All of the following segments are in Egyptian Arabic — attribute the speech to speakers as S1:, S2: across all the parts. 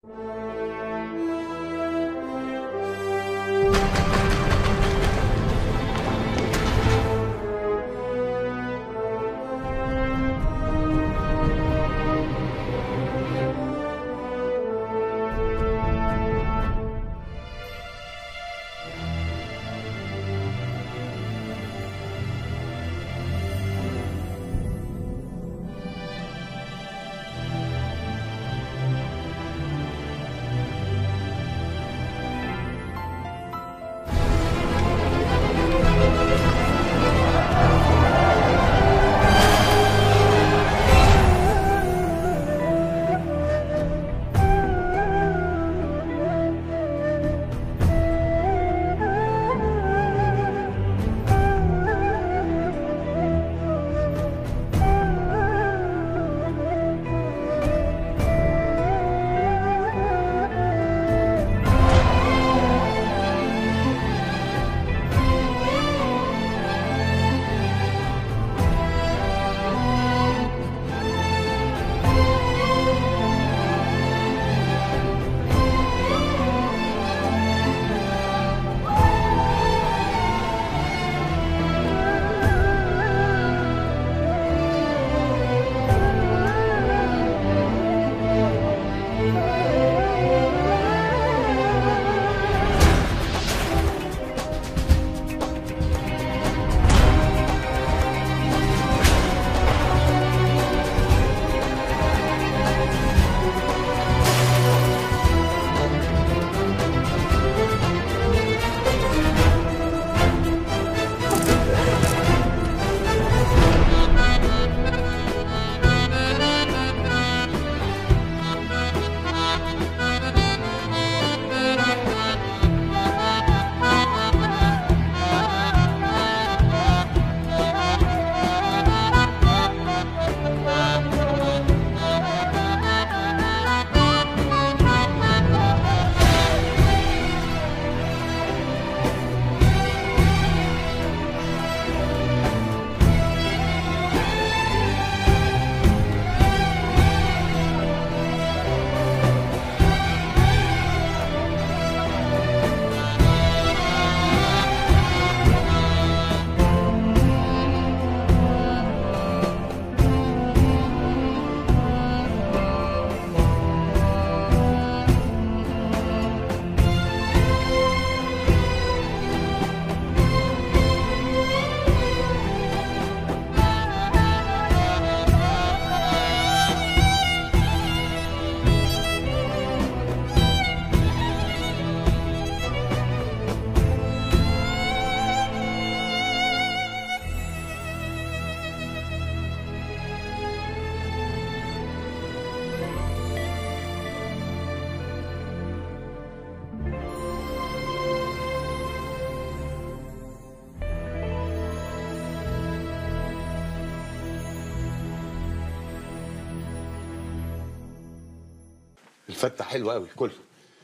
S1: الفتة حلوة قوي كل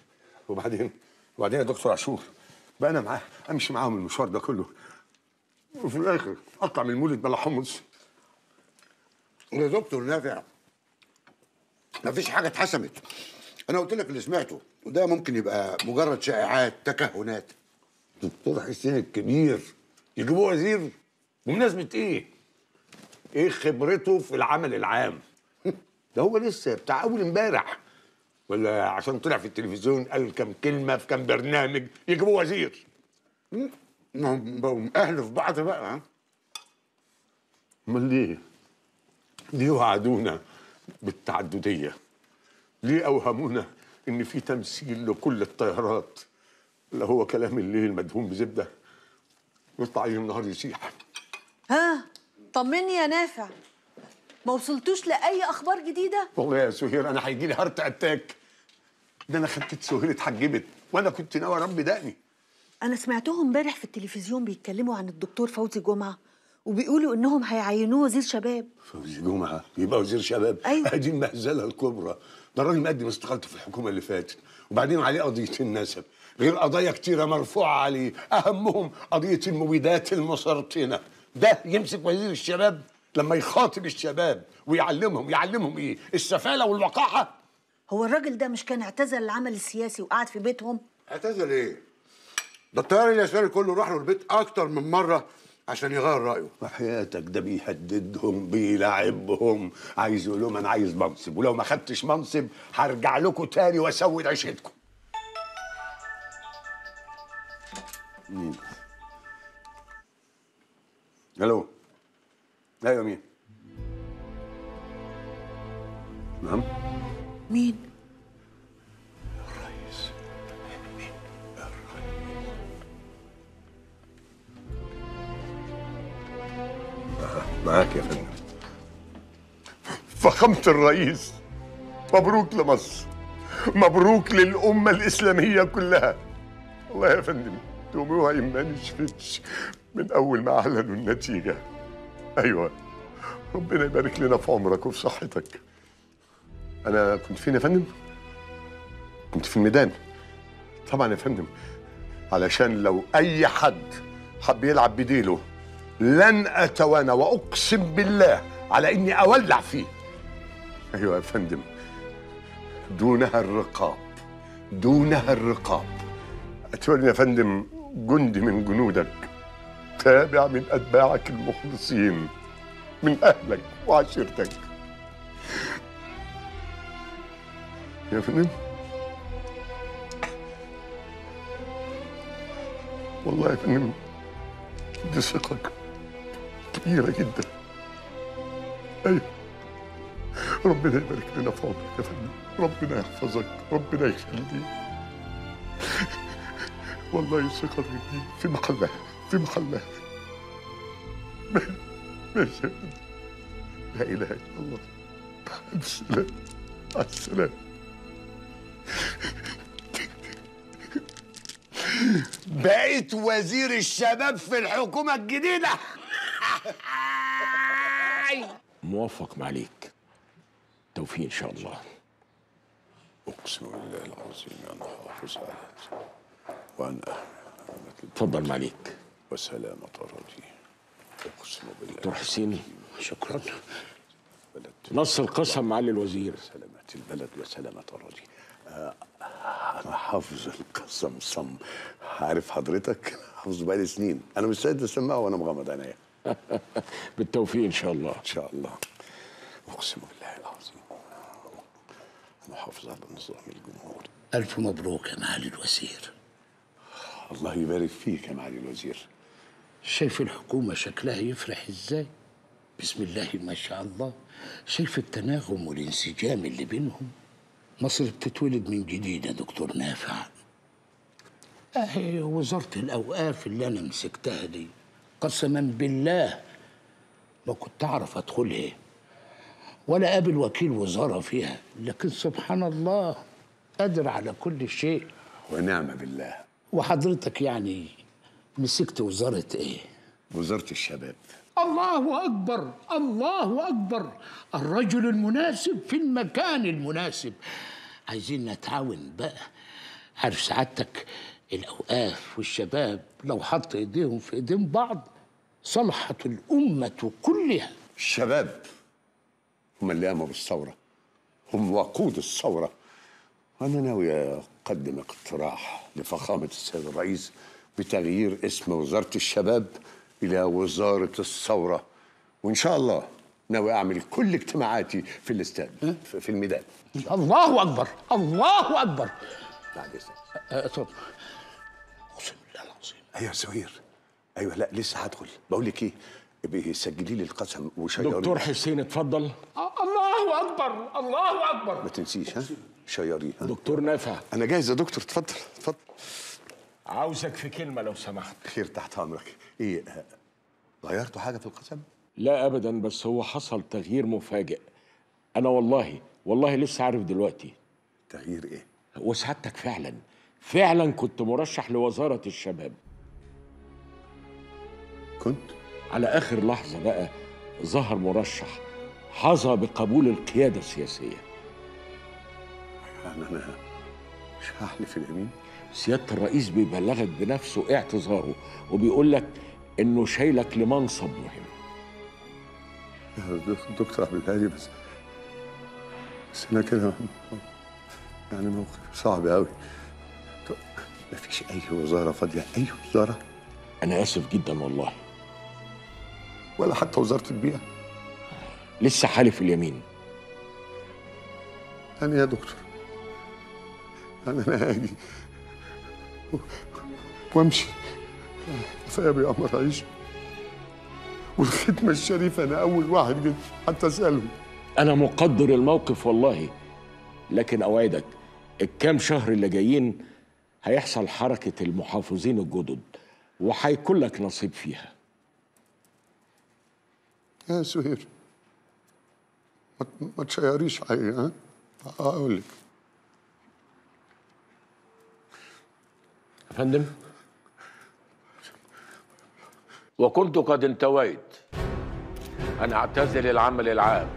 S1: وبعدين وبعدين يا دكتور عاشور بقى انا معاه امشي معاهم المشوار ده كله وفي الاخر اطلع من المولد بلا حمص
S2: يا دكتور نافع مفيش حاجه اتحسمت انا قلت لك اللي سمعته وده ممكن يبقى مجرد شائعات تكهنات
S1: دكتور حسين الكبير يجيبوه وزير بمناسبة ايه؟ ايه خبرته في العمل العام؟ ده هو لسه بتاع اول امبارح ولا عشان طلع في التلفزيون قال كام كلمة في كام برنامج يجيبوه وزير
S2: ما هم بقوا اهل في بعض بقى ها
S1: امال ليه؟ ليه وعدونا بالتعددية؟ ليه اوهمونا ان في تمثيل لكل التيارات؟ اللي هو كلام الليل مدهون بزبدة يطلع عليه النهار يسيح
S3: ها طمني يا نافع ما وصلتوش لأي أخبار جديدة؟
S1: والله يا سهير انا هيجي لي هارت اتاك ده انا خدت سهير اتحجبت وانا كنت ناوي اربي دقني
S3: أنا سمعتهم امبارح في التلفزيون بيتكلموا عن الدكتور فوزي جمعة وبيقولوا إنهم هيعينوه وزير شباب
S1: فوزي جمعه يبقى وزير شباب
S3: أيوة.
S1: دي المهزله الكبرى ده الراجل مقدم استقالته في الحكومه اللي فاتت وبعدين عليه قضيه النسب غير قضايا كتيره مرفوعه عليه اهمهم قضيه المبيدات المسرطنه ده يمسك وزير الشباب لما يخاطب الشباب ويعلمهم يعلمهم ايه السفاله والوقاحه
S3: هو الراجل ده مش كان اعتزل العمل السياسي وقعد في بيتهم
S2: اعتزل ايه؟ ده التيار اليساري كله راح له البيت اكتر من مره عشان يغير رايه
S1: وحياتك ده بيهددهم بيلعبهم عايز يقول لهم انا عايز منصب ولو ما خدتش منصب هرجع لكم تاني واسود عيشتكم مين الو ايوه مين نعم
S3: مين
S1: الرئيس مين الرئيس معاك يا فندم فخامة الرئيس مبروك لمصر مبروك للأمة الإسلامية كلها والله يا فندم دموعي ما نشفتش من أول ما أعلنوا النتيجة أيوة ربنا يبارك لنا في عمرك وفي صحتك أنا كنت فين يا فندم؟ كنت في الميدان طبعا يا فندم علشان لو أي حد حب يلعب بديله لن أتوانى وأقسم بالله على إني أولع فيه أيوة يا فندم دونها الرقاب دونها الرقاب أتولي يا فندم جندي من جنودك تابع من أتباعك المخلصين من أهلك وعشيرتك يا فندم والله يا فندم دي ثقة كبيرة جدا أيوة ربنا يبارك لنا في عمرك يا فندم ربنا يحفظك ربنا يخليك والله ثقتك دي في محلها في محلها ماشي يا فندم لا إله إلا الله مع السلامة مع السلامة بقيت وزير الشباب في الحكومة الجديدة
S4: موفق معليك توفيق ان شاء الله
S1: أقسم بالله العظيم أنا حافظ على هذا وأنا
S4: اتفضل معليك
S1: وسلامة رجي أقسم بالله
S4: دكتور حسين شكرا
S1: بلد
S4: نص القسم معالي الوزير
S1: سلامة البلد وسلامة الرجي آه، أنا حافظ القسم صم عارف حضرتك حافظه بقالي سنين أنا مش سيد أسمعه وأنا مغمض عينيا
S4: بالتوفيق ان شاء الله
S1: إن شاء الله أقسم بالله العظيم أنا حافظ على النظام الجمهوري
S5: ألف مبروك يا معالي الوزير
S1: الله يبارك فيك يا معالي الوزير
S5: شايف الحكومة شكلها يفرح ازاي بسم الله ما شاء الله شايف التناغم والانسجام اللي بينهم مصر بتتولد من جديد يا دكتور نافع اهي وزارة الأوقاف اللي أنا مسكتها دي قسما بالله ما كنت أعرف أدخلها ولا قابل وكيل وزارة فيها لكن سبحان الله قادر على كل شيء
S1: ونعم بالله
S5: وحضرتك يعني مسكت وزارة ايه؟
S1: وزارة الشباب
S5: الله أكبر الله أكبر الرجل المناسب في المكان المناسب عايزين نتعاون بقى عارف سعادتك الأوقاف والشباب لو حط إيديهم في إيدين بعض صلحت الأمة كلها
S1: الشباب هم اللي قاموا بالثورة هم وقود الثورة وأنا ناوي أقدم اقتراح لفخامة السيد الرئيس بتغيير اسم وزارة الشباب إلى وزارة الثورة وإن شاء الله ناوي أعمل كل اجتماعاتي في الاستاد في في الميدان
S5: الله أكبر الله أكبر
S1: بعد إذنك
S5: أه، اتفضل أقسم بالله العظيم
S1: أيوة يا سهير أيوة لا لسه هدخل بقول لك إيه ابقي سجلي لي القسم وشيري
S4: دكتور حسين اتفضل
S5: الله أكبر الله أكبر
S1: ما تنسيش ها شيريه ها
S4: دكتور نافع
S1: أنا جاهز يا دكتور اتفضل اتفضل
S4: عاوزك في كلمه لو سمحت
S1: خير تحت امرك ايه آه، غيرتوا حاجه في القسم
S4: لا ابدا بس هو حصل تغيير مفاجئ انا والله والله لسه عارف دلوقتي
S1: تغيير ايه
S4: وسعادتك فعلا فعلا كنت مرشح لوزاره الشباب
S1: كنت
S4: على اخر لحظه بقى ظهر مرشح حظى بقبول القياده السياسيه
S1: يعني انا مش هحلف اليمين
S4: سياده الرئيس بيبلغك بنفسه اعتذاره وبيقول لك انه شايلك لمنصب مهم
S1: يا دك- دكتور عبد الهادي بس بس انا كده
S2: يعني موقف صعب قوي طب مفيش اي وزاره فاضيه اي وزاره
S4: انا اسف جدا والله
S2: ولا حتى وزاره البيئه
S4: لسه حالف اليمين
S2: انا يا دكتور انا انا هاجي و- وامشي كفايه بأمر عيش والخدمه الشريفه انا اول واحد جيت حتى اسالهم
S4: انا مقدر الموقف والله لكن اوعدك الكام شهر اللي جايين هيحصل حركة المحافظين الجدد وهيكون لك نصيب فيها
S2: يا سهير ما- ما تشيريش حاجه ها هقول لك
S4: يا فندم
S6: وكنت قد انتويت أن أعتزل العمل العام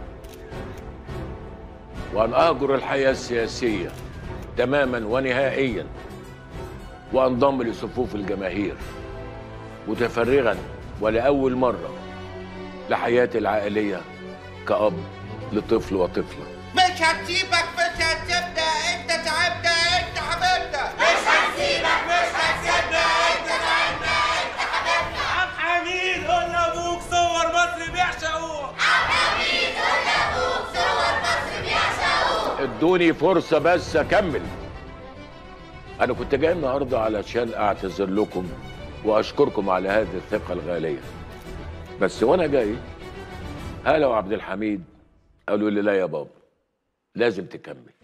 S6: وأن أهجر الحياة السياسية تماما ونهائيا وأنضم لصفوف الجماهير متفرغا ولأول مرة لحياتي العائلية كأب لطفل وطفلة
S7: مش هنسيبك مش هنسيبنا انت تعبنا انت حبيبنا مش هنسيبك مش هنسيبنا انت تعبنا انت حبيبنا عم حميد قول لابوك صور مصر بيعشقوك
S6: ادوني فرصة بس أكمل أنا كنت جاي النهاردة علشان أعتذر لكم وأشكركم على هذه الثقة الغالية بس وأنا جاي هلا وعبد الحميد قالوا لي لا يا بابا لازم تكمل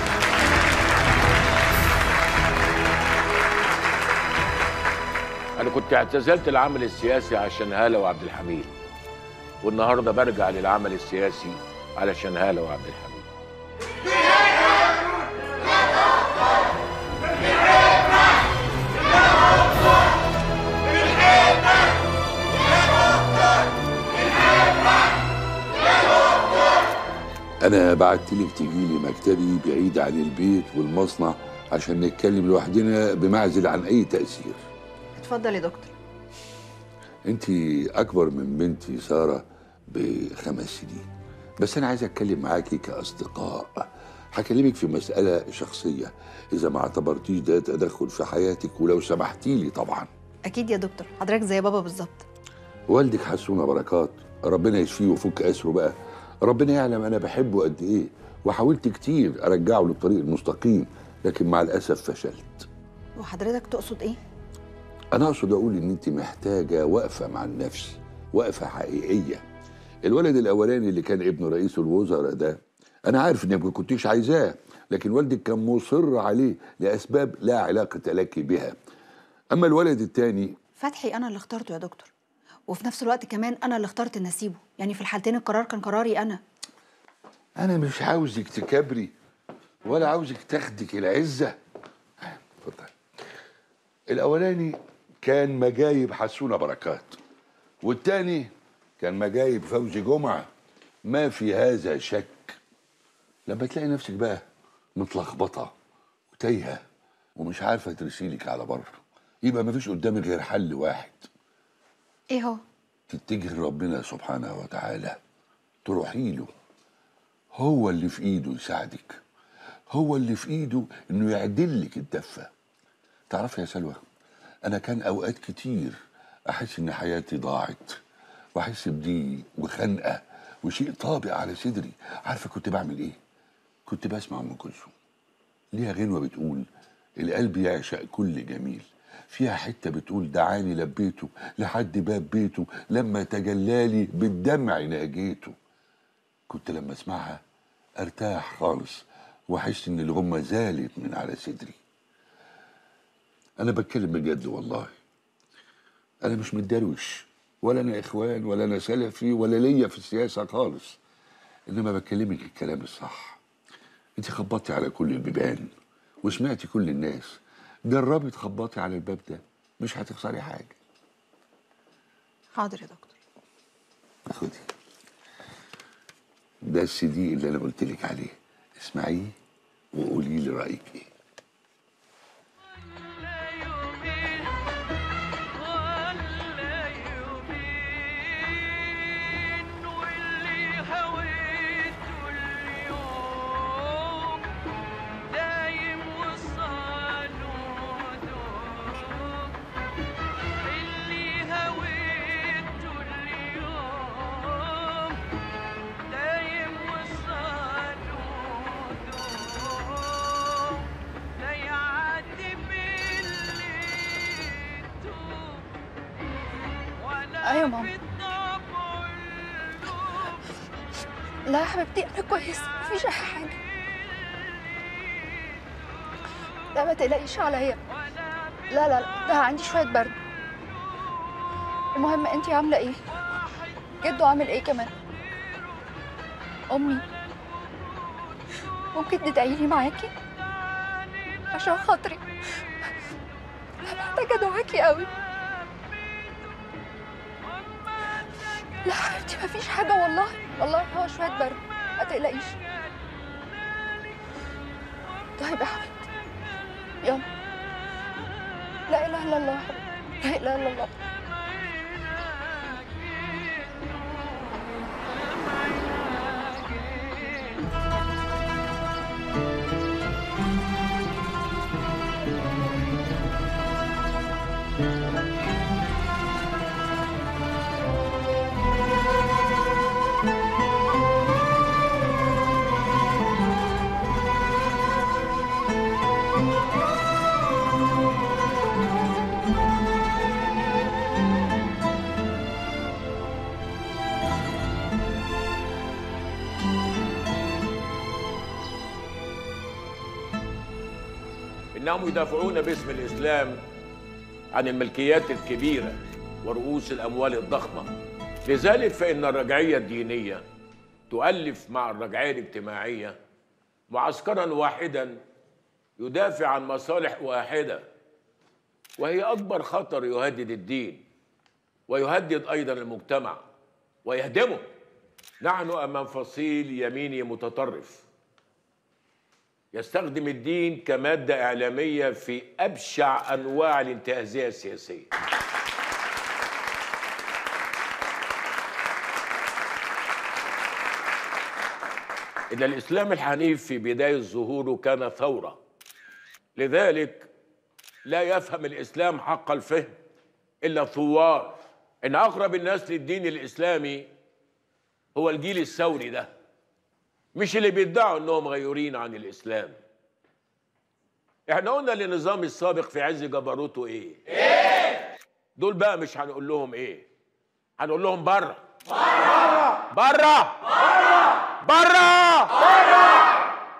S6: أنا كنت اعتزلت العمل السياسي عشان هالة وعبد الحميد والنهارده برجع للعمل السياسي علشان هالة وعبد الحميد
S8: أنا بعتلك تجيلي مكتبي بعيد عن البيت والمصنع عشان نتكلم لوحدنا بمعزل عن أي تأثير
S9: اتفضل يا دكتور
S8: أنت أكبر من بنتي سارة بخمس سنين بس أنا عايز أتكلم معاكي كأصدقاء هكلمك في مسألة شخصية إذا ما اعتبرتيش ده تدخل في حياتك ولو سمحتي لي طبعا
S9: اكيد يا دكتور حضرتك زي بابا بالظبط
S8: والدك حسونا بركات ربنا يشفيه ويفك اسره بقى ربنا يعلم انا بحبه قد ايه وحاولت كتير ارجعه للطريق المستقيم لكن مع الاسف فشلت
S9: وحضرتك تقصد ايه
S8: انا اقصد اقول ان انت محتاجه وقفه مع النفس وقفه حقيقيه الولد الاولاني اللي كان ابن رئيس الوزراء ده انا عارف انك ما كنتيش عايزاه لكن والدك كان مصر عليه لاسباب لا علاقه لك بها اما الولد الثاني
S9: فتحي انا اللي اخترته يا دكتور وفي نفس الوقت كمان انا اللي اخترت ان اسيبه يعني في الحالتين القرار كان قراري انا
S8: انا مش عاوزك تكبري ولا عاوزك تاخدك العزه اتفضل الاولاني كان مجايب حسونه بركات والتاني كان مجايب فوزي جمعه ما في هذا شك لما تلاقي نفسك بقى متلخبطه وتايهه ومش عارفه ترسيلك على بر يبقى مفيش قدامك غير حل واحد
S9: ايه هو
S8: تتجه لربنا سبحانه وتعالى تروحي له هو اللي في ايده يساعدك هو اللي في ايده انه يعدل لك الدفه تعرفي يا سلوى انا كان اوقات كتير احس ان حياتي ضاعت واحس بضيق وخنقه وشيء طابق على صدري عارفه كنت بعمل ايه كنت بسمع ام كلثوم ليها غنوه بتقول القلب يعشق كل جميل فيها حته بتقول دعاني لبيته لحد باب بيته لما تجلالي بالدمع ناجيته كنت لما اسمعها ارتاح خالص واحس ان الغمه زالت من على صدري انا بتكلم بجد والله انا مش متدروش ولا انا اخوان ولا انا سلفي ولا ليا في السياسه خالص انما بكلمك الكلام الصح انت خبطتي على كل البيبان وسمعتي كل الناس جربي تخبطي على الباب ده مش هتخسري حاجه
S9: حاضر يا دكتور
S8: خدي ده السي دي اللي انا قلت لك عليه اسمعيه وقولي لي رايك ايه
S7: دايما
S10: ايوه ماما لا يا حبيبتي انا كويسه مفيش اي حاجه لا ما تقلقيش عليا لا لا لا ده عندي شويه برد المهم انتي عامله ايه جدو عامل ايه كمان امي ممكن تدعي لي معاكي عشان خاطري انا محتاجه دعاكي قوي لا حبيبتي مفيش حاجه والله والله هو شويه برد ما تقلقيش طيب يا حبيبتي يلا لا اله الا الله يا حبيبتي لا اله الا الله
S6: انهم يدافعون باسم الاسلام عن الملكيات الكبيره ورؤوس الاموال الضخمه لذلك فان الرجعيه الدينيه تؤلف مع الرجعيه الاجتماعيه معسكرا واحدا يدافع عن مصالح واحده وهي اكبر خطر يهدد الدين ويهدد ايضا المجتمع ويهدمه نحن امام فصيل يميني متطرف يستخدم الدين كمادة إعلامية في أبشع أنواع الانتهازية السياسية إن الإسلام الحنيف في بداية ظهوره كان ثورة لذلك لا يفهم الإسلام حق الفهم إلا الثوار إن أقرب الناس للدين الإسلامي هو الجيل الثوري ده مش اللي بيدعوا انهم غيورين عن الاسلام احنا قلنا للنظام السابق في عز جبروته ايه ايه دول بقى مش هنقول لهم ايه هنقول لهم بره بره بره بره بره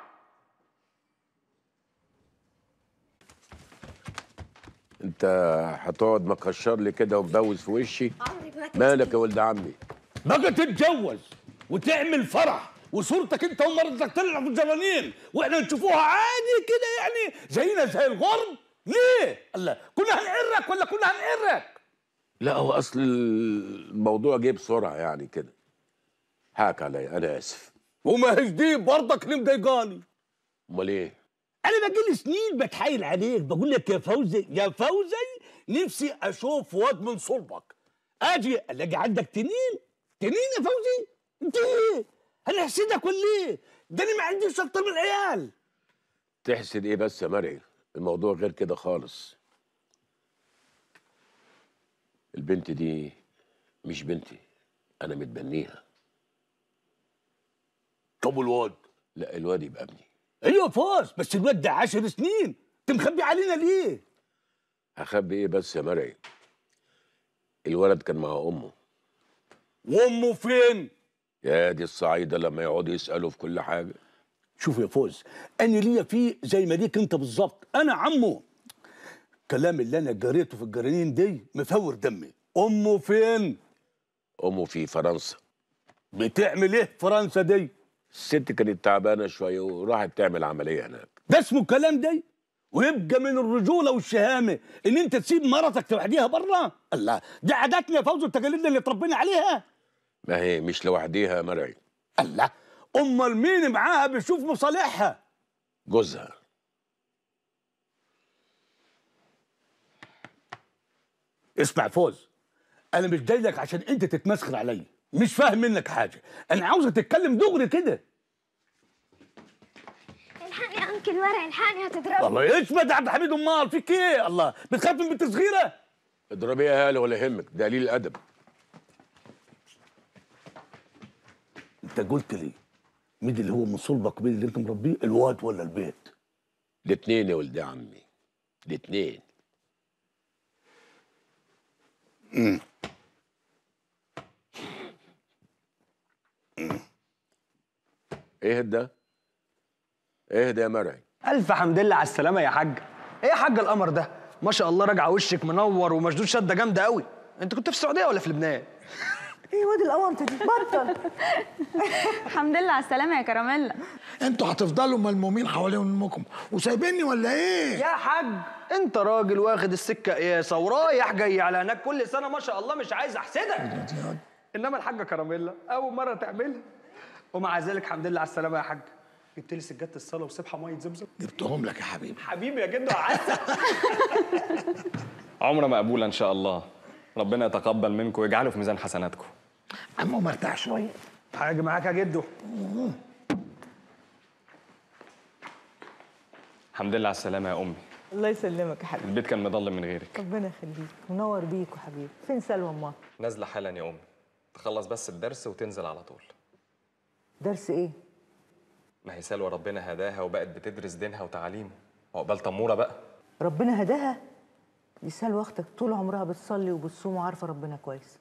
S6: انت هتقعد مكشر لي كده ومبوز في وشي مالك يا ولد عمي
S5: بقى تتجوز وتعمل فرح وصورتك انت ومرتك تطلع في الجرانين واحنا نشوفوها عادي كده يعني زينا زي الغرب ليه؟ الله كنا هنعرك ولا كنا هنعرك؟
S6: لا هو اصل الموضوع جه بسرعه يعني كده حاك عليا انا اسف
S5: وما هيش دي برضك اللي مضايقاني
S6: امال ايه
S5: انا بقالي سنين بتحايل عليك بقول لك يا فوزي يا فوزي نفسي اشوف واد من صلبك اجي الاقي عندك تنين تنين يا فوزي انت ايه انا احسدك ولا ايه ده انا ما عنديش اكتر من عيال
S6: تحسد ايه بس يا مرعي الموضوع غير كده خالص البنت دي مش بنتي انا متبنيها
S5: طب الواد
S6: لا الواد يبقى ابني
S5: ايوه فوز بس الواد ده عشر سنين انت مخبي علينا ليه
S6: هخبي ايه بس يا مرعي الولد كان مع امه
S5: وامه فين
S6: يا دي الصعايده لما يقعدوا يسالوا في كل حاجه
S5: شوف يا فوز انا ليا فيه زي ما ليك انت بالظبط انا عمه الكلام اللي انا قريته في الجرانين دي مفور دمي امه فين
S6: امه في فرنسا
S5: بتعمل ايه في فرنسا دي
S6: الست كانت تعبانه شويه وراحت تعمل عمليه هناك
S5: ده اسمه كلام دي ويبقى من الرجوله والشهامه ان انت تسيب مرتك لوحديها بره الله دي عاداتنا يا فوز والتقاليد اللي اتربينا عليها
S6: ما هي مش لوحديها يا مرعي
S5: الله امال مين معاها بيشوف مصالحها
S6: جوزها
S5: اسمع فوز انا مش جاي لك عشان انت تتمسخر عليا مش فاهم منك حاجه انا عاوزك تتكلم دغري كده
S11: الحقني يا انكل ورع الحقني هتضربني
S5: الله اثبت يا عبد الحميد امال فيك ايه الله بتخاف من بنت صغيره
S6: اضربيها هاله ولا يهمك ده قليل الادب
S5: انت قلت لي مين اللي هو من صلبك مين اللي انت مربيه الواد ولا البيت
S6: الاتنين يا ولد عمي الاتنين ايه ده ايه ده يا مرعي
S12: الف حمد لله على السلامه يا حاج ايه يا حاج القمر ده ما شاء الله راجع وشك منور ومشدود شده جامده قوي انت كنت في السعوديه ولا في لبنان
S13: ايه واد القوانطه دي بطل
S14: الحمد لله على السلامة يا كراميلا
S5: انتوا هتفضلوا ملمومين حوالين امكم وسايبيني ولا ايه؟
S12: يا حاج انت راجل واخد السكه قياسه ورايح جاي على هناك كل سنه ما شاء الله مش عايز احسدك انما الحاجه كراميلا اول مره تعملها ومع ذلك الحمد لله على السلامه يا حاج جبت لي سجاده الصلاه وسبحه ميه زمزم
S5: جبتهم لك يا حبيبي
S12: حبيبي يا جدو عسل
S15: عمره مقبولة إن شاء الله ربنا يتقبل منكم ويجعله في ميزان حسناتكم
S5: عمو مرتاح شويه
S12: حاجه معاك يا جدو
S15: الحمد لله على السلامة يا أمي
S13: الله يسلمك يا حبيبي
S15: البيت كان مضلم من غيرك
S13: ربنا يخليك منور بيك يا حبيبي فين سلوى امها
S15: نازلة حالا يا أمي تخلص بس الدرس وتنزل على طول
S13: درس ايه
S15: ما هي سلوى ربنا هداها وبقت بتدرس دينها وتعاليمه عقبال تمورة بقى
S13: ربنا هداها دي سلوى اختك طول عمرها بتصلي وبتصوم وعارفه ربنا كويس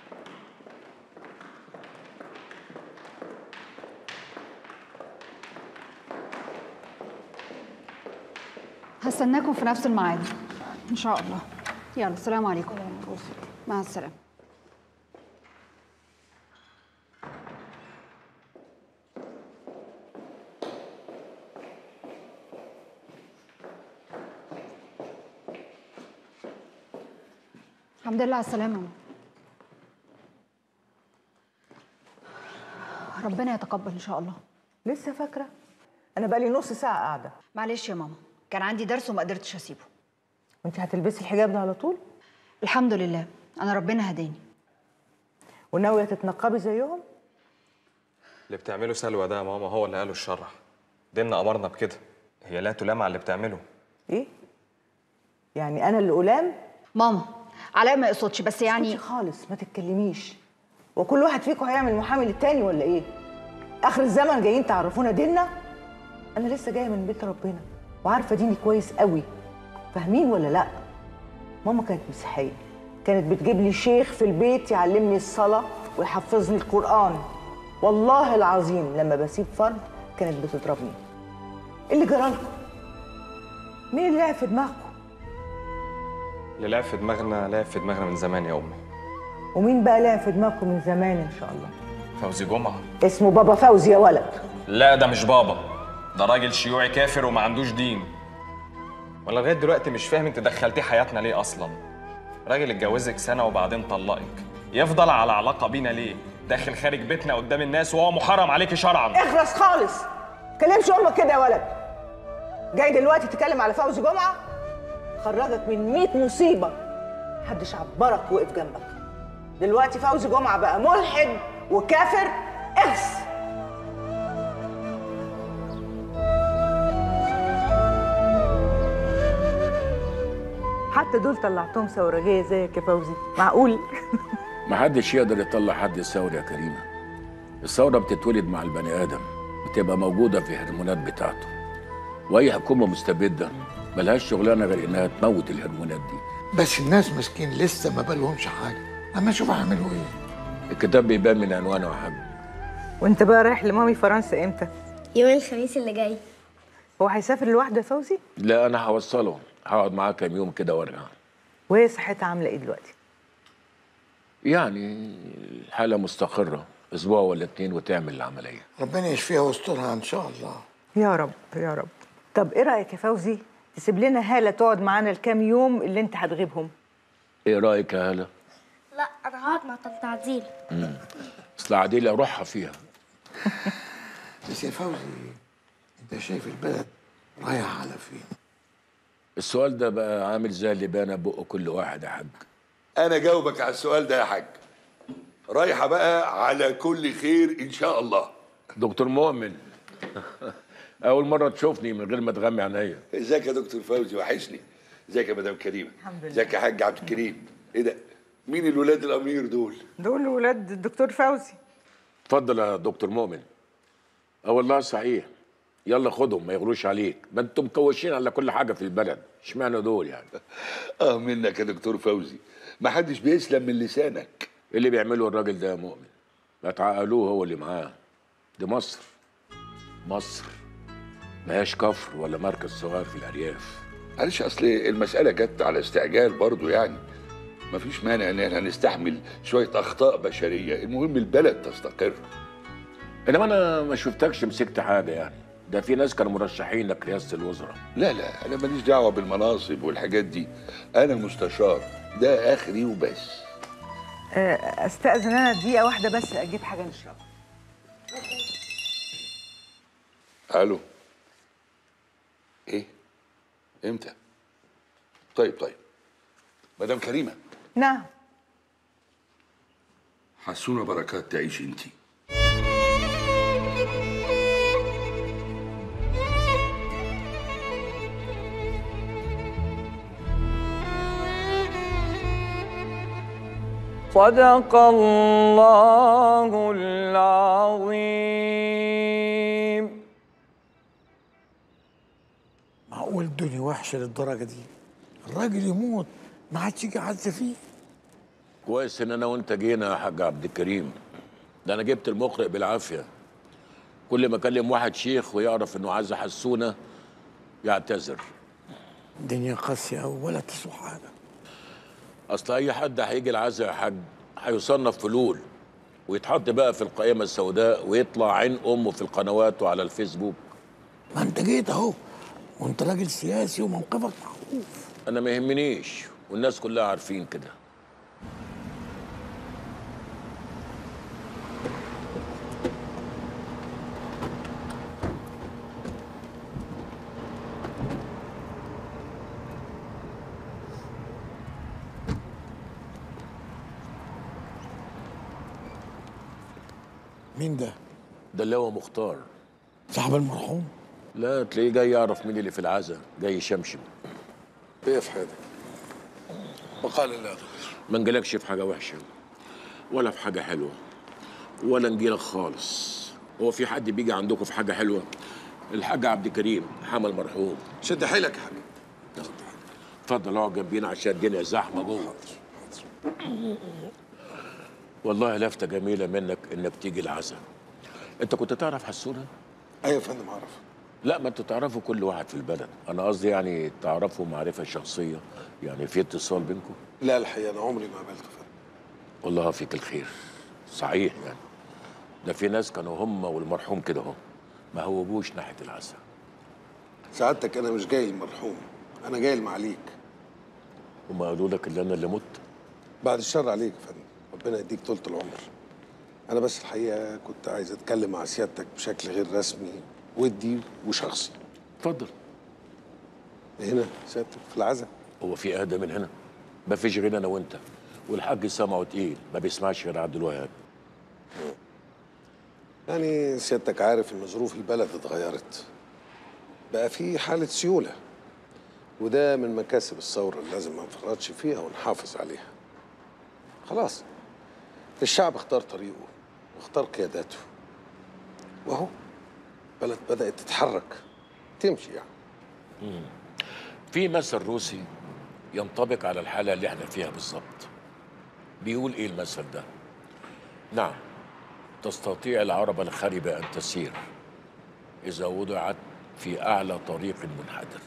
S9: هستناكم في نفس الميعاد ان شاء الله يلا السلام عليكم مع السلامه الحمد لله على السلامه ربنا يتقبل ان شاء الله
S13: لسه فاكره انا بقالي نص ساعه قاعده
S9: معلش يا ماما كان عندي درس وما قدرتش اسيبه
S13: وانت هتلبسي الحجاب ده على طول
S9: الحمد لله انا ربنا هداني
S13: وناويه تتنقبي زيهم
S15: اللي بتعمله سلوى ده يا ماما هو اللي قاله الشرع ديننا أمرنا بكده هي لا تلام على اللي بتعمله
S13: ايه يعني انا اللي ألام
S9: ماما علاء ما يقصدش بس يعني
S13: اسكتي خالص ما تتكلميش وكل واحد فيكم هيعمل محامي للتاني ولا ايه اخر الزمن جايين تعرفونا ديننا انا لسه جايه من بيت ربنا وعارفه ديني كويس قوي فاهمين ولا لا ماما كانت مسيحيه كانت بتجيب لي شيخ في البيت يعلمني الصلاه ويحفظني القران والله العظيم لما بسيب فرض كانت بتضربني ايه اللي جرالكم مين اللي لعب في دماغكم
S15: اللي لعب في دماغنا لعب في دماغنا من زمان يا أمي
S13: ومين بقى لعب في دماغكم من زمان ان شاء الله
S15: فوزي جمعة
S13: اسمه بابا فوزي يا ولد
S15: لا ده مش بابا ده راجل شيوعي كافر وما عندوش دين ولا لغايه دلوقتي مش فاهم انت دخلتيه حياتنا ليه اصلا راجل اتجوزك سنه وبعدين طلقك يفضل على علاقه بينا ليه داخل خارج بيتنا قدام الناس وهو محرم عليكي شرعا
S13: اخرس خالص كلمش امك كده يا ولد جاي دلوقتي تتكلم على فوزي جمعه خرجك من 100 مصيبه محدش عبرك وقف جنبك دلوقتي فوزي جمعه بقى ملحد وكافر اخس حتى دول طلعتهم ثورجيه زيك يا فوزي معقول
S4: محدش يقدر يطلع حد الثورة يا كريمة الثورة بتتولد مع البني آدم بتبقى موجودة في الهرمونات بتاعته وأي حكومة مستبدة ملهاش شغلانة غير إنها تموت الهرمونات دي
S5: بس الناس مسكين لسه ما بالهمش حاجه اما اشوف هيعملوا ايه
S4: الكتاب بيبان من عنوانه يا حاج
S13: وانت بقى رايح لمامي فرنسا امتى
S11: يوم الخميس اللي جاي
S13: هو هيسافر لوحده يا فوزي
S4: لا أنا هوصله هقعد معاه كام يوم كده وارجع
S13: وهي صحتها عامله ايه دلوقتي
S4: يعني الحالة مستقرة أسبوع ولا اتنين وتعمل العملية
S5: ربنا يشفيها ويسترها ان شاء الله
S13: يا رب يا رب طب ايه رايك يا فوزي تسيب لنا هاله تقعد معانا الكام يوم اللي انت هتغيبهم
S4: إيه رأيك يا هلا؟
S11: لا انا هقعد مع طنط عديل
S4: مم. أصل عديلة روحها فيها
S5: بس يا فوزي انت شايف البلد رايح على فين
S4: السؤال ده بقى عامل زي اللي بان بقه كل واحد يا حاج
S8: انا جاوبك على السؤال ده يا حاج رايحه بقى على كل خير ان شاء الله
S4: دكتور مؤمن أول مرة تشوفني من غير ما تغمي عينيا
S8: ازيك يا دكتور فوزي وحشني ازيك يا مدام كريمه
S13: الحمد لله
S8: ازيك يا حاج عبد الكريم ايه ده مين الولاد الامير دول
S13: دول ولاد الدكتور فوزي
S4: اتفضل يا دكتور مؤمن اه والله صحيح يلا خدهم ما يغروش عليك ما انتم مكوشين على كل حاجه في البلد اشمعنى دول يعني
S8: اه منك يا دكتور فوزي ما حدش بيسلم من لسانك
S4: ايه اللي بيعمله الراجل ده يا مؤمن ما تعقلوه هو اللي معاه دي مصر مصر ماهياش كفر ولا مركز صغير في الارياف
S8: معلش اصل المساله جت على استعجال برضو يعني مفيش مانع ان احنا نستحمل شويه اخطاء بشريه المهم البلد تستقر
S4: انما انا ما شفتكش مسكت حاجه يعني ده في ناس كانوا مرشحين لرئاسه الوزراء
S8: لا لا انا ماليش دعوه بالمناصب والحاجات دي انا مستشار ده اخري وبس
S13: آه، استاذن انا دقيقه واحده بس اجيب حاجه نشربها
S8: الو ايه امتى طيب طيب مدام كريمه
S13: نعم
S8: حسونه بركات تعيش انتي
S16: صدق الله العظيم
S5: معقول الدنيا وحشه للدرجه دي الراجل يموت ما حدش يجي يعز فيه
S4: كويس ان انا وانت جينا يا حاج عبد الكريم ده انا جبت المقرئ بالعافيه كل ما اكلم واحد شيخ ويعرف انه عايز حسونه يعتذر
S5: الدنيا قاسيه أوي ولا تسوى حاجه
S4: اصل اي حد هيجي العزاء يا حاج هيصنف فلول ويتحط بقى في القائمه السوداء ويطلع عين امه في القنوات وعلى الفيسبوك
S5: ما انت جيت اهو وانت راجل سياسي وموقفك معروف
S4: انا ما يهمنيش والناس كلها عارفين كده
S5: مين ده؟
S4: ده اللي هو مختار
S5: صاحب المرحوم
S4: لا تلاقيه جاي يعرف مين اللي في العزاء جاي يشمشم
S17: ايه في حياتك وقال الله
S4: ما نجيلكش في حاجه وحشه ولا في حاجه حلوه ولا نجيلك خالص هو في حد بيجي عندكم في حاجه حلوه الحاج عبد الكريم حمل مرحوم
S17: شد حيلك يا حبيبي
S4: اتفضل اقعد جنبينا عشان الدنيا زحمه جوه والله لفته جميله منك انك تيجي العزاء انت كنت تعرف حسونه
S17: ايوه يا فندم اعرف
S4: لا ما انتوا تعرفوا كل واحد في البلد انا قصدي يعني تعرفوا معرفه شخصيه يعني في اتصال بينكم
S17: لا الحقيقه انا عمري ما قابلته فندم
S4: والله فيك الخير صحيح يعني ده في ناس كانوا هم والمرحوم كده اهو ما هوبوش ناحيه العزاء
S17: سعادتك انا مش جاي المرحوم انا جاي المعاليك
S4: هم قالوا لك اللي انا اللي مت
S17: بعد الشر عليك يا فندم ربنا يديك طولة العمر انا بس الحقيقه كنت عايز اتكلم مع سيادتك بشكل غير رسمي ودي وشخصي
S4: اتفضل
S17: هنا سيادتك في العزاء
S4: هو في اهدى من هنا ما فيش غير انا وانت والحاج سمعه تقيل ما بيسمعش غير عبد الوهاب
S17: يعني سيادتك عارف ان ظروف البلد اتغيرت بقى في حالة سيولة وده من مكاسب الثورة اللي لازم ما نفرطش فيها ونحافظ عليها خلاص الشعب اختار طريقه واختار قياداته واهو البلد بدأت تتحرك تمشي يعني
S4: مم. في مثل روسي ينطبق على الحالة اللي احنا فيها بالظبط بيقول ايه المثل ده نعم تستطيع العربة الخربة أن تسير إذا وضعت في أعلى طريق منحدر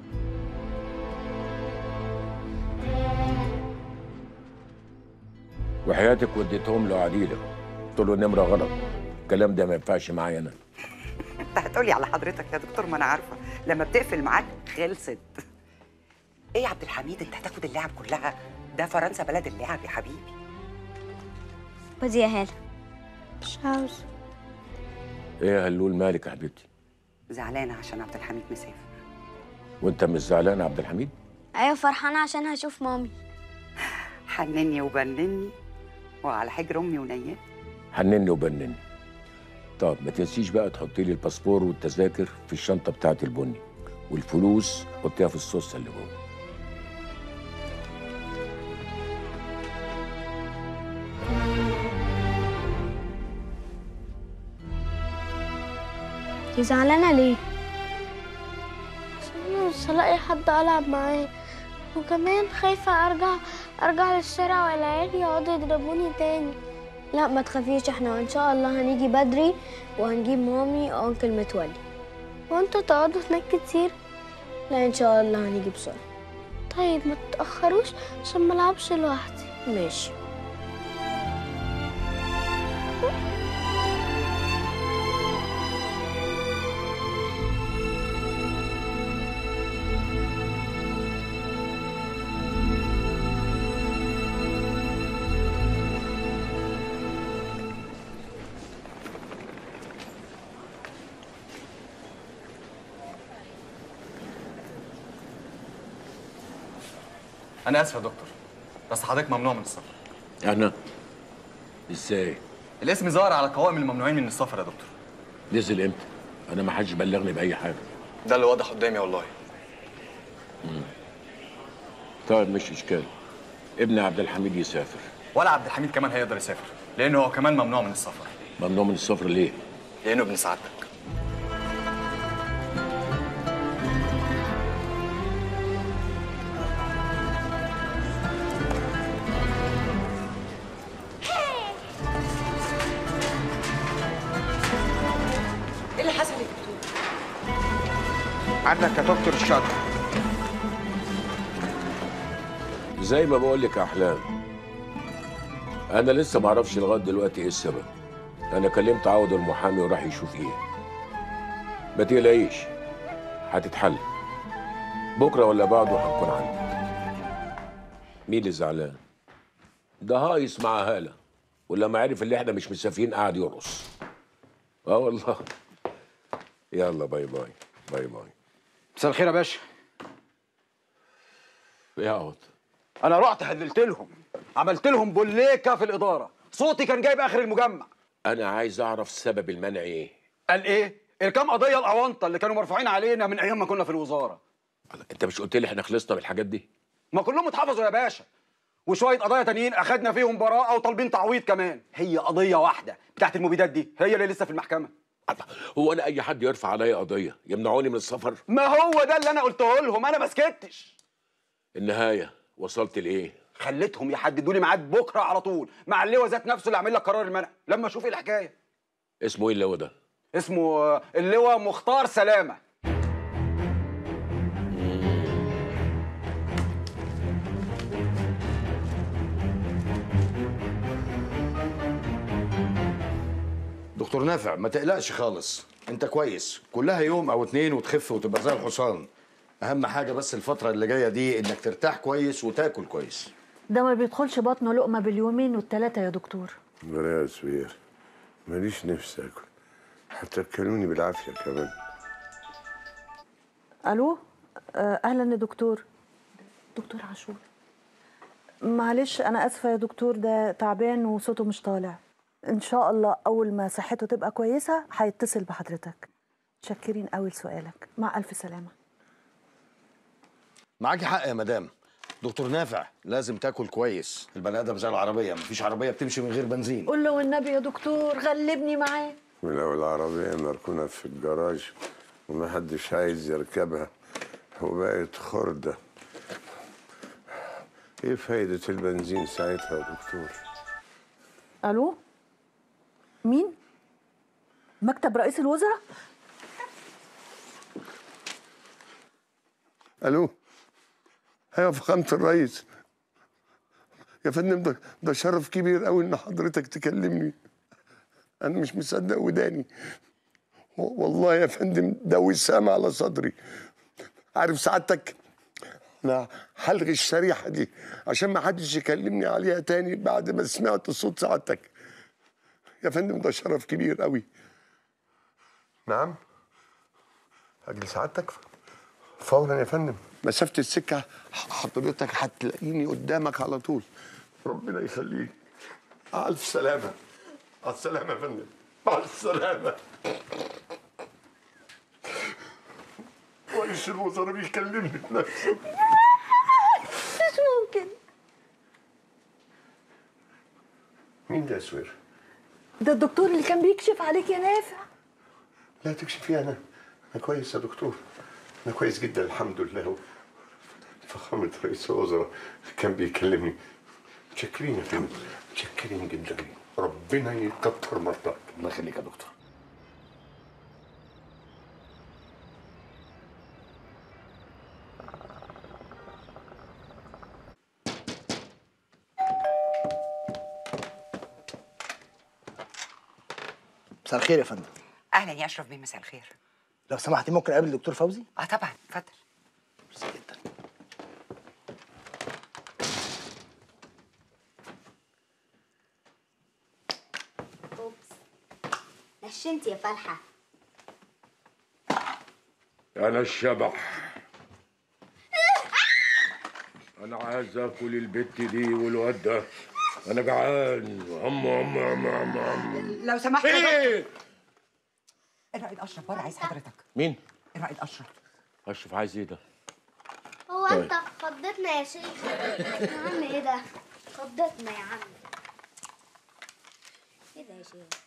S4: وحياتك وديتهم له عديلة قلت له نمرة غلط الكلام ده ما ينفعش معايا أنا
S18: انت هتقولي على حضرتك يا دكتور ما انا عارفه لما بتقفل معاك خلصت ايه يا عبد الحميد انت هتاخد اللعب كلها ده فرنسا بلد اللعب يا حبيبي
S11: خدي يا هالة مش عاوز
S4: إيه يا هلول مالك يا حبيبتي
S18: زعلانه عشان عبد الحميد مسافر
S4: وأنت مش زعلان يا عبد الحميد
S11: ايوه فرحانة عشان هشوف مامي
S18: حنني وبنني وعلى حجر امي ونيات
S4: حنني وبنني طب ما تنسيش بقى تحطي لي الباسبور والتذاكر في الشنطة بتاعت البني والفلوس حطيها في الصوصة اللي جوه
S11: انتي زعلانة ليه؟ عشان مش هلاقي حد ألعب معاه وكمان خايفة أرجع أرجع للشارع والعيال يقعدوا يضربوني تاني لا ما تخافيش احنا ان شاء الله هنيجي بدري وهنجيب مامي وانكل متولي وانتوا تقعدوا هناك كتير لا ان شاء الله هنيجي بسرعة طيب ما تتأخروش عشان ما العبش لوحدي ماشي
S19: انا اسف يا دكتور بس حضرتك ممنوع من السفر
S4: انا ازاي
S19: الاسم ظاهر على قوائم الممنوعين من السفر يا دكتور
S4: نزل امتى انا ما حدش بلغني باي حاجه
S19: ده اللي واضح قدامي والله
S4: مم. طيب مش اشكال ابن عبد الحميد يسافر
S19: ولا عبد الحميد كمان هيقدر يسافر لانه هو كمان ممنوع من السفر
S4: ممنوع من السفر ليه
S19: لانه ابن سعادتك
S18: ايه اللي حصل يا دكتور؟
S20: عندك يا دكتور الشاطر
S4: زي ما بقول لك يا احلام انا لسه ما اعرفش لغايه دلوقتي ايه السبب انا كلمت عوض المحامي وراح يشوف ايه ما تقلقيش هتتحل بكره ولا بعده هنكون عندك مين اللي زعلان ده هايص مع هاله ولما عرف اللي احنا مش مسافرين قعد يرقص اه والله يلا باي باي باي باي
S20: مساء الخير يا باشا
S4: يا عوض
S20: انا رحت هدلت لهم عملت لهم بوليكه في الاداره صوتي كان جايب اخر المجمع
S4: انا عايز اعرف سبب المنع ايه
S20: قال ايه الكام قضيه الاونطه اللي كانوا مرفوعين علينا من ايام ما كنا في الوزاره
S4: انت مش قلت لي احنا خلصنا من الحاجات دي
S20: ما كلهم اتحفظوا يا باشا وشويه قضايا تانيين اخدنا فيهم براءه وطالبين تعويض كمان هي قضيه واحده بتاعت المبيدات دي هي اللي لسه في المحكمه
S4: هو انا اي حد يرفع عليا قضيه يمنعوني من السفر
S20: ما هو ده اللي انا قلته لهم انا ما سكتش
S4: النهايه وصلت لايه
S20: خليتهم يحددوا لي ميعاد بكره على طول مع اللواء ذات نفسه اللي عامل لك قرار المنع لما اشوف ايه الحكايه
S4: اسمه ايه اللواء ده
S20: اسمه آه، اللواء مختار سلامه
S21: دكتور نافع ما تقلقش خالص انت كويس كلها يوم او اتنين وتخف وتبقى زي الحصان اهم حاجه بس الفتره اللي جايه دي انك ترتاح كويس وتاكل كويس
S3: ده ما بيدخلش بطنه لقمة باليومين والتلاتة يا دكتور
S22: لا يا سوير ماليش نفس اكل حتى اكلوني بالعافيه كمان
S3: الو آه، اهلا يا دكتور دكتور عاشور معلش انا اسفه يا دكتور ده تعبان وصوته مش طالع ان شاء الله اول ما صحته تبقى كويسه هيتصل بحضرتك متشكرين قوي لسؤالك مع الف سلامه
S21: معاكي حق يا مدام دكتور نافع لازم تاكل كويس البني ادم زي العربيه مفيش عربيه بتمشي من غير بنزين
S3: قول له والنبي يا دكتور غلبني معاه
S22: ولو العربيه مركونه في الجراج ومحدش عايز يركبها وبقت خردة ايه فايدة البنزين ساعتها يا دكتور
S3: الو مين مكتب رئيس الوزراء
S22: الو ايوه فخامة الرئيس يا فندم ده, ده شرف كبير قوي ان حضرتك تكلمني انا مش مصدق وداني و- والله يا فندم ده وسام على صدري عارف سعادتك انا هلغي الشريحه دي عشان ما حدش يكلمني عليها تاني بعد ما سمعت صوت سعادتك يا فندم ده شرف كبير قوي نعم اجل سعادتك فورا يا فندم مسافه السكه حضرتك هتلاقيني قدامك على طول ربنا يخليك مع الف سلامه مع السلامه يا فندم مع السلامه رئيس الوزراء بيكلمني بنفسه
S3: مش ممكن
S22: مين ده يا سوير؟
S3: ده الدكتور اللي كان بيكشف عليك يا نافع
S22: لا تكشفي انا انا كويس يا دكتور انا كويس جدا الحمد لله فخامة رئيس الوزراء كان بيكلمني متشكرين يا فندم متشكرين جدا ربنا يكتر مرتك
S21: الله يخليك يا دكتور
S1: مساء الخير يا فندم
S18: اهلا يا اشرف بيه مساء الخير
S1: لو سمحتي ممكن اقابل الدكتور فوزي
S18: اه طبعا اتفضل
S2: اوبس نشنت يا فالحه
S4: انا الشبح انا عايز اكل البت دي والواد ده انا جعان هم هم هم هم هم
S18: لو سمحت يا
S4: ايه
S18: الرائد اشرف بره عايز حضرتك
S4: مين
S18: الرائد اشرف
S4: اشرف عايز ايه ده
S11: هو
S4: طيب.
S11: انت خضتنا يا شيخ يا عم ايه ده خضتنا يا عم ايه ده يا شيخ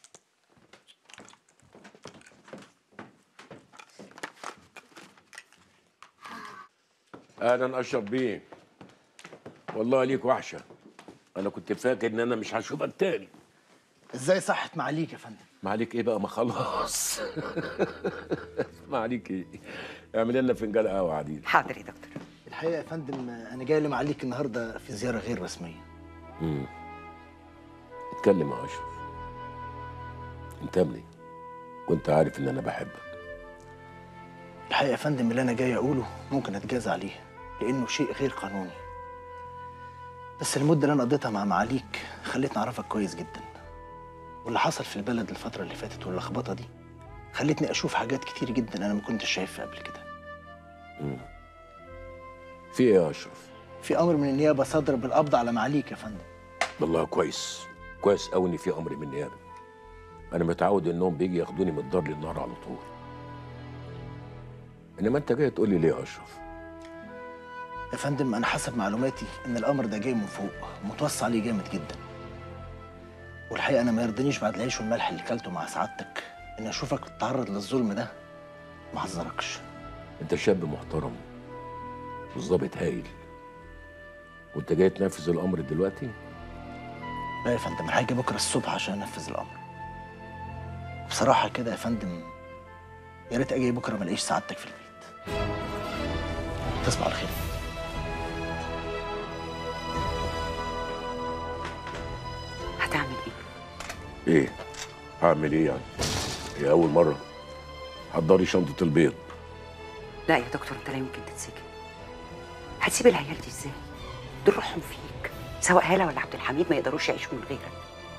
S4: اهلا اشرف بيه والله ليك وحشه انا كنت فاكر ان انا مش هشوفك تاني
S1: ازاي صحت معاليك يا فندم
S4: ما عليك ايه بقى ما خلاص ما عليك ايه اعمل لنا فنجان قهوه عديل
S18: حاضر يا دكتور
S1: الحقيقه يا فندم انا جاي لمعاليك النهارده في زياره غير رسميه
S4: امم اتكلم يا اشرف انت ابني كنت عارف ان انا بحبك
S1: الحقيقه يا فندم اللي انا جاي اقوله ممكن اتجازى عليه لانه شيء غير قانوني بس المده اللي انا قضيتها مع معاليك خلتني اعرفك كويس جدا واللي حصل في البلد الفتره اللي فاتت واللخبطه دي خلتني اشوف حاجات كتير جدا انا ما كنتش شايفها قبل كده
S4: مم. في ايه يا اشرف
S1: في امر من النيابه صدر بالقبض على معاليك يا فندم
S4: والله كويس كويس قوي ان في امر من النيابه انا متعود انهم بيجي ياخدوني من الدار للنار على طول انما انت جاي تقول لي ليه يا اشرف
S1: يا فندم انا حسب معلوماتي ان الامر ده جاي من فوق متوصى عليه جامد جدا والحقيقه انا ما يرضينيش بعد العيش والملح اللي كلته مع سعادتك ان اشوفك تتعرض للظلم ده ما احذركش
S4: انت شاب محترم والظابط هايل وانت جاي تنفذ الامر دلوقتي
S1: لا يا فندم انا هاجي بكره الصبح عشان انفذ الامر بصراحه كده يا فندم يا ريت اجي بكره ما الاقيش سعادتك في البيت تصبح على خير
S18: هتعمل ايه
S4: ايه هعمل ايه يعني هي اول مره حضري شنطه البيض
S18: لا يا دكتور انت لا يمكن تتسجن هتسيب العيال دي ازاي دول روحهم فيك سواء هاله ولا عبد الحميد ما يقدروش يعيشوا من غيرك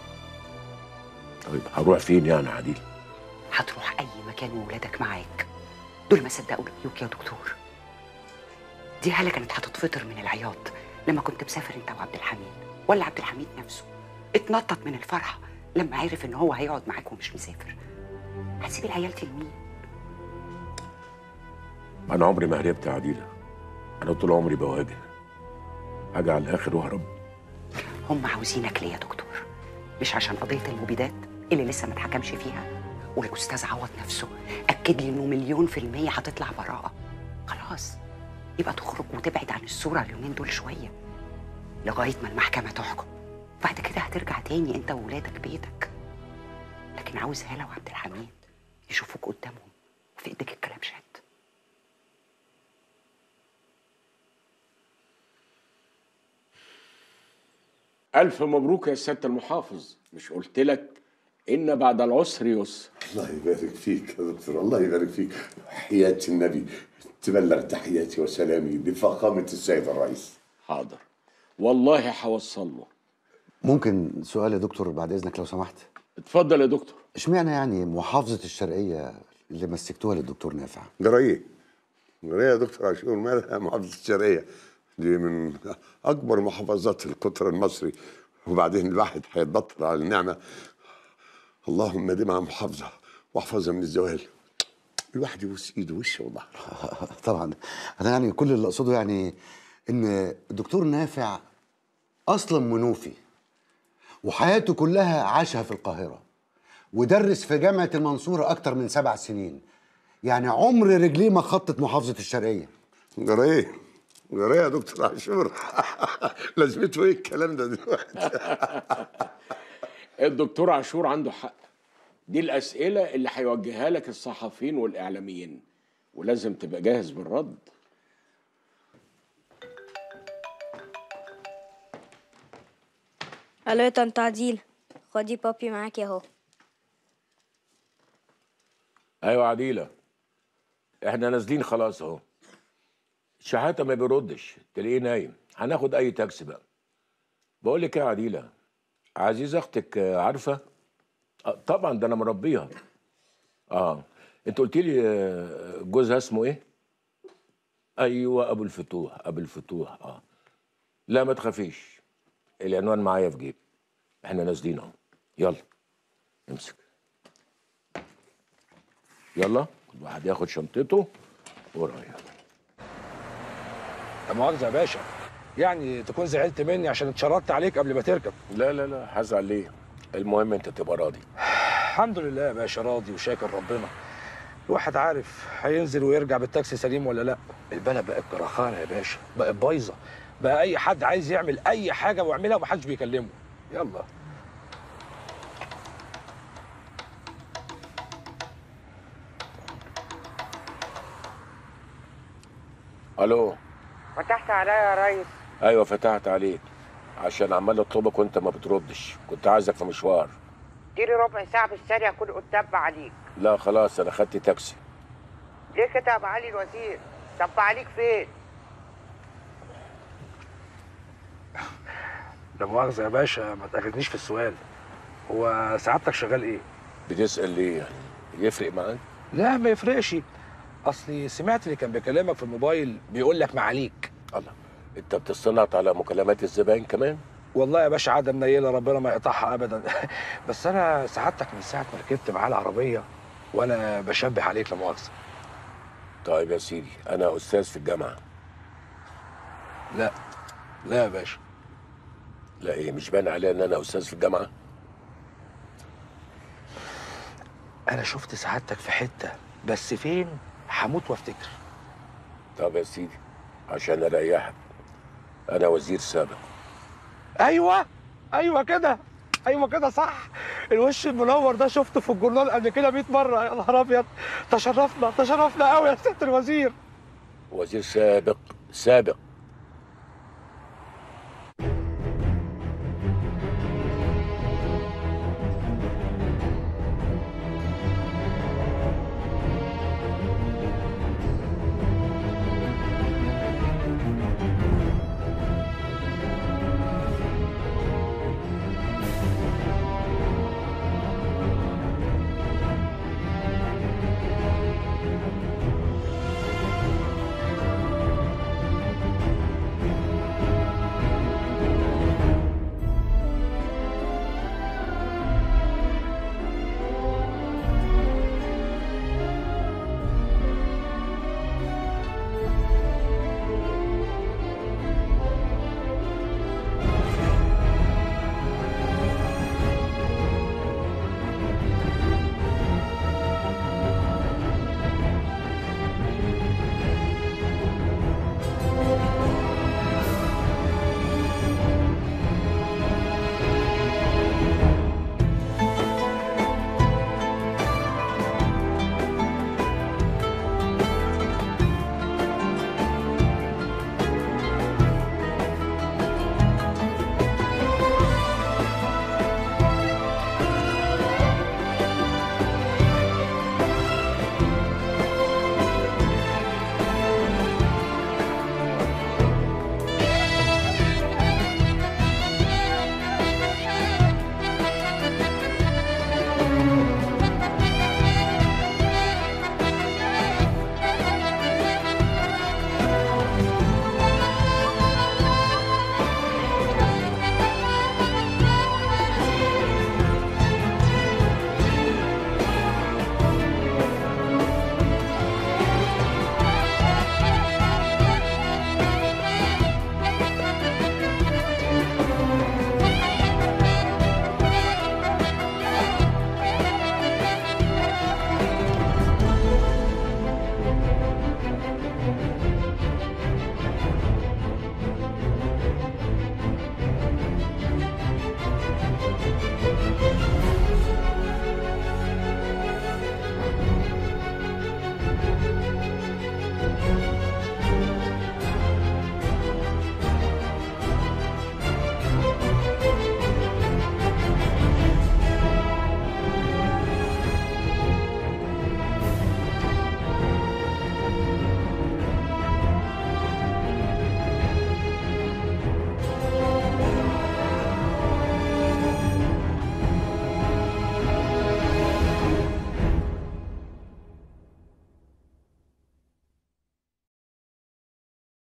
S4: طيب هروح فين يعني يا عديل
S18: هتروح اي مكان وولادك معاك دول ما صدقوا يجيوك يا دكتور دي هاله كانت هتتفطر من العياط لما كنت مسافر انت وعبد الحميد ولا عبد الحميد نفسه اتنطط من الفرحه لما عرف ان هو هيقعد معاك ومش مسافر هتسيب العيال دي لمين
S4: انا عمري ما هربت يا عديله انا طول عمري بواجه حاجه على الاخر واهرب
S18: هم عاوزينك ليه يا دكتور مش عشان قضيه المبيدات اللي لسه ما اتحكمش فيها والاستاذ عوض نفسه اكد لي انه مليون في الميه هتطلع براءه خلاص يبقى تخرج وتبعد عن الصوره اليومين دول شويه لغايه ما المحكمه تحكم بعد كده هترجع تاني انت وولادك بيتك لكن عاوز هاله وعبد الحميد يشوفوك قدامهم وفي ايديك الكلام شاد
S6: ألف مبروك يا سيادة المحافظ مش قلت لك إن بعد العسر يسر
S22: الله يبارك فيك يا دكتور الله يبارك فيك حياة النبي تبلغ تحياتي وسلامي بفخامة السيد الرئيس
S6: حاضر والله هوصل له
S23: ممكن سؤال يا دكتور بعد اذنك لو سمحت
S6: اتفضل يا دكتور
S23: اشمعنى يعني محافظه الشرقيه اللي مسكتوها للدكتور نافع
S22: جرايه جرايه يا دكتور عاشور مالها محافظة الشرقية دي من أكبر محافظات القطر المصري وبعدين الواحد هيتبطل على النعمة اللهم دمها محافظة واحفظها من الزوال الواحد يبوس ايده وشه والله
S23: طبعا انا يعني كل اللي اقصده يعني ان الدكتور نافع اصلا منوفي وحياته كلها عاشها في القاهره ودرس في جامعه المنصوره اكتر من سبع سنين يعني عمر رجليه ما خطت محافظه الشرقيه
S22: جرايه جرايه يا دكتور عاشور لازمته ايه الكلام ده دلوقتي
S6: الدكتور عاشور عنده حق دي الأسئلة اللي هيوجهها لك الصحفيين والإعلاميين ولازم تبقى جاهز بالرد
S11: الو يا طنط عديل خدي بابي معاكي اهو
S6: أيوة عديلة إحنا نازلين خلاص أهو شحاتة ما بيردش تلاقيه نايم هناخد أي تاكسي بقى بقول لك إيه يا عديلة عزيز أختك آه، عارفة؟ آه طبعا ده أنا مربيها آه أنت قلت لي آه، جوزها اسمه إيه؟ أيوة أبو الفتوح أبو الفتوح آه لا ما تخافيش العنوان معايا في جيب احنا نازلين اهو يلا امسك يلا كل واحد ياخد شنطته ورايا
S7: لا مؤاخذة يا باشا يعني تكون زعلت مني عشان اتشردت عليك قبل ما تركب
S6: لا لا لا هزعل ليه المهم انت تبقى راضي
S7: الحمد لله يا باشا راضي وشاكر ربنا الواحد عارف هينزل ويرجع بالتاكسي سليم ولا لا البلد بقت كرخانه يا باشا بقت بايظه بقى اي حد عايز يعمل اي حاجه ويعملها ومحدش بيكلمه يلا
S6: الو
S10: فتحت عليا يا ريس
S6: ايوه فتحت عليك عشان عمال اطلبك وانت ما بتردش كنت عايزك في مشوار
S10: اديني ربع ساعة في السريع اكون قدام عليك
S6: لا خلاص انا خدت تاكسي
S10: ليه كده يا معالي الوزير؟ طب عليك فين؟
S7: لا مؤاخذه يا باشا ما تاخدنيش في السؤال هو سعادتك شغال ايه
S6: بتسال ليه يعني يفرق معاك
S7: لا ما يفرقش اصلي سمعت اللي كان بيكلمك في الموبايل بيقول لك معاليك
S6: الله انت بتستنط على مكالمات الزباين كمان
S7: والله يا باشا عاده منيله ربنا ما يقطعها ابدا بس انا سعادتك من ساعه ما ركبت معاه العربيه وانا بشبه عليك لا مؤاخذه
S6: طيب يا سيدي انا استاذ في الجامعه
S7: لا لا يا باشا
S6: لا ايه مش باين عليا ان انا استاذ في الجامعه
S7: انا شفت سعادتك في حته بس فين هموت وافتكر
S6: طب يا سيدي عشان اريحك انا وزير سابق
S7: ايوه ايوه كده ايوه كده صح الوش المنور ده شفته في الجورنال قبل كده 100 مره يا نهار ابيض تشرفنا تشرفنا قوي يا سياده الوزير
S6: وزير سابق سابق